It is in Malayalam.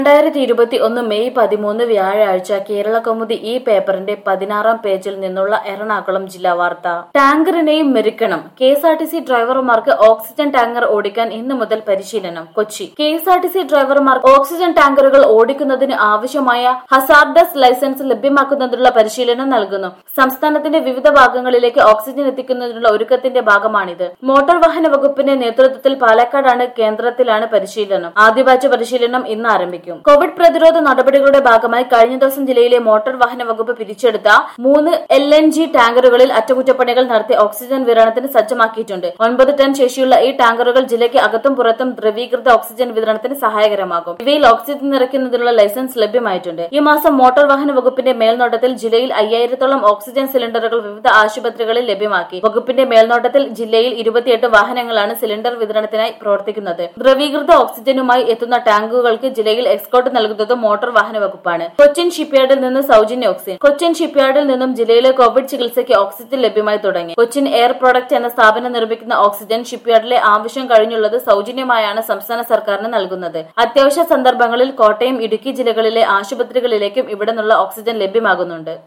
രണ്ടായിരത്തി ഇരുപത്തി ഒന്ന് മെയ് പതിമൂന്ന് വ്യാഴാഴ്ച കേരള കൗമുദി ഈ പേപ്പറിന്റെ പതിനാറാം പേജിൽ നിന്നുള്ള എറണാകുളം ജില്ലാ വാർത്ത ടാങ്കറിനെയും മെരുക്കണം K S R T C ഡ്രൈവർമാർക്ക് ഓക്സിജൻ ടാങ്കർ ഓടിക്കാൻ ഇന്നു മുതൽ പരിശീലനം Kochi K S R T C ഡ്രൈവർമാർക്ക് ഓക്സിജൻ ടാങ്കറുകൾ ഓടിക്കുന്നതിന് ആവശ്യമായ ഹസാർഡസ് ലൈസൻസ് ലഭ്യമാക്കുന്നതിനുള്ള പരിശീലനം നൽകുന്നു സംസ്ഥാനത്തിന്റെ വിവിധ ഭാഗങ്ങളിലേക്ക് ഓക്സിജൻ എത്തിക്കുന്നതിനുള്ള ഒരുക്കത്തിന്റെ ഭാഗമാണിത് മോട്ടോർ വാഹന വകുപ്പിന്റെ നേതൃത്വത്തിൽ പാലക്കാടാണ് കേന്ദ്രത്തിലാണ് പരിശീലനം ആദ്യ ബാച്ച് പരിശീലനം ഇന്ന് ആരംഭിക്കും കോവിഡ് പ്രതിരോധ നടപടികളുടെ ഭാഗമായി കഴിഞ്ഞ ദിവസം ജില്ലയിലെ മോട്ടോർ വാഹന വകുപ്പ് പിരിച്ചെടുത്ത മൂന്ന് എൽ എൻ ജി ടാങ്കറുകളിൽ അറ്റകുറ്റപ്പണികൾ നടത്തി ഓക്സിജൻ വിതരണത്തിന് സജ്ജമാക്കിയിട്ടുണ്ട് ഒൻപത് ടൺ ശേഷിയുള്ള ഈ ടാങ്കറുകൾ ജില്ലയ്ക്ക് അകത്തും പുറത്തും ദ്രവീകൃത ഓക്സിജൻ വിതരണത്തിന് സഹായകരമാകും ഇവയിൽ ഓക്സിജൻ നിറയ്ക്കുന്നതിനുള്ള ലൈസൻസ് ലഭ്യമായിട്ടുണ്ട് ഈ മാസം മോട്ടോർ വാഹന വകുപ്പിന്റെ മേൽനോട്ടത്തിൽ ജില്ലയിൽ അയ്യായിരത്തോളം ഓക്സിജൻ സിലിണ്ടറുകൾ വിവിധ ആശുപത്രികളിൽ ലഭ്യമാക്കി വകുപ്പിന്റെ മേൽനോട്ടത്തിൽ ജില്ലയിൽ ഇരുപത്തിയെട്ട് വാഹനങ്ങളാണ് സിലിണ്ടർ വിതരണത്തിനായി പ്രവർത്തിക്കുന്നത് ദ്രവീകൃത ഓക്സിജനുമായി എത്തുന്ന ടാങ്കുകൾക്ക് ജില്ലയിൽ എക്സ്കോർട്ട് നൽകുന്നത് മോട്ടോർ വാഹന വകുപ്പാണ് കൊച്ചിൻ ഷിപ്പ്യാർഡിൽ നിന്ന് സൗജന്യ ഓക്സിജൻ കൊച്ചിൻ ഷിപ്പ്യാർഡിൽ നിന്നും ജില്ലയിലെ കോവിഡ് ചികിത്സയ്ക്ക് ഓക്സിജൻ ലഭ്യമായി തുടങ്ങി കൊച്ചിൻ എയർ പ്രൊഡക്റ്റ് എന്ന സ്ഥാപനം നിർമ്മിക്കുന്ന ഓക്സിജൻ ഷിപ്പ്യാർഡിലെ ആവശ്യം കഴിഞ്ഞുള്ളത് സൗജന്യമായാണ് സംസ്ഥാന സർക്കാരിന് നൽകുന്നത് അത്യാവശ്യ സന്ദർഭങ്ങളിൽ കോട്ടയം ഇടുക്കി ജില്ലകളിലെ ആശുപത്രികളിലേക്കും ഇവിടെ നിന്നുള്ള ഓക്സിജൻ ലഭ്യമാകുന്നുണ്ട്